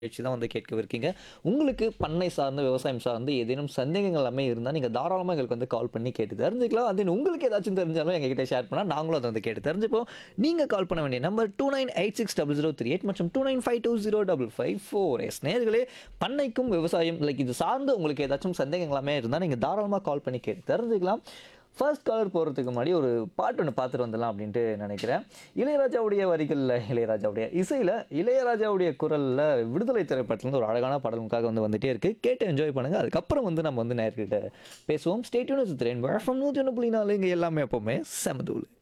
நிகழ்ச்சி தான் வந்து கேட்கவிருக்கீங்க உங்களுக்கு பண்ணை சார்ந்த விவசாயம் சார்ந்து ஏதேனும் சந்தேகங்கள் எல்லாமே இருந்தால் நீங்கள் தாராளமாக எங்களுக்கு வந்து கால் பண்ணி கேட்டு தெரிஞ்சுக்கலாம் அது உங்களுக்கு ஏதாச்சும் தெரிஞ்சாலும் எங்ககிட்ட ஷேர் பண்ணால் நாங்களும் அதை வந்து கேட்டு தெரிஞ்சுப்போம் நீங்கள் கால் பண்ண வேண்டிய number two nine eight six double zero three eight மற்றும் two nine five two zero double five four எஸ் நேர்களே பண்ணைக்கும் விவசாயம் லைக் இது சார்ந்து உங்களுக்கு ஏதாச்சும் சந்தேகங்கள் எல்லாமே இருந்தால் நீங்கள் தாராளமாக கால் பண்ணி கேட்டு தெரிஞ்சுக்கலாம் ஃபர்ஸ்ட் கலர் போகிறதுக்கு முன்னாடி ஒரு பாட்டு ஒன்று பார்த்துட்டு வந்துடலாம் அப்படின்ட்டு நினைக்கிறேன் இளையராஜாவுடைய வரிகளில் இளையராஜாவுடைய இசையில் இளையராஜாவுடைய குரலில் விடுதலை திரைப்படத்துலேருந்து ஒரு அழகான பாடலுக்காக வந்து வந்துட்டே இருக்குது கேட்டு என்ஜாய் பண்ணுங்கள் அதுக்கப்புறம் வந்து நம்ம வந்து நேர்கிட்ட பேசுவோம் ஸ்டேட்யூன் திரேன் ஃப்ரம் நூற்றி ஒன்று புள்ளி நாலு இங்கே எல்லாமே எப்போவுமே செமதூள்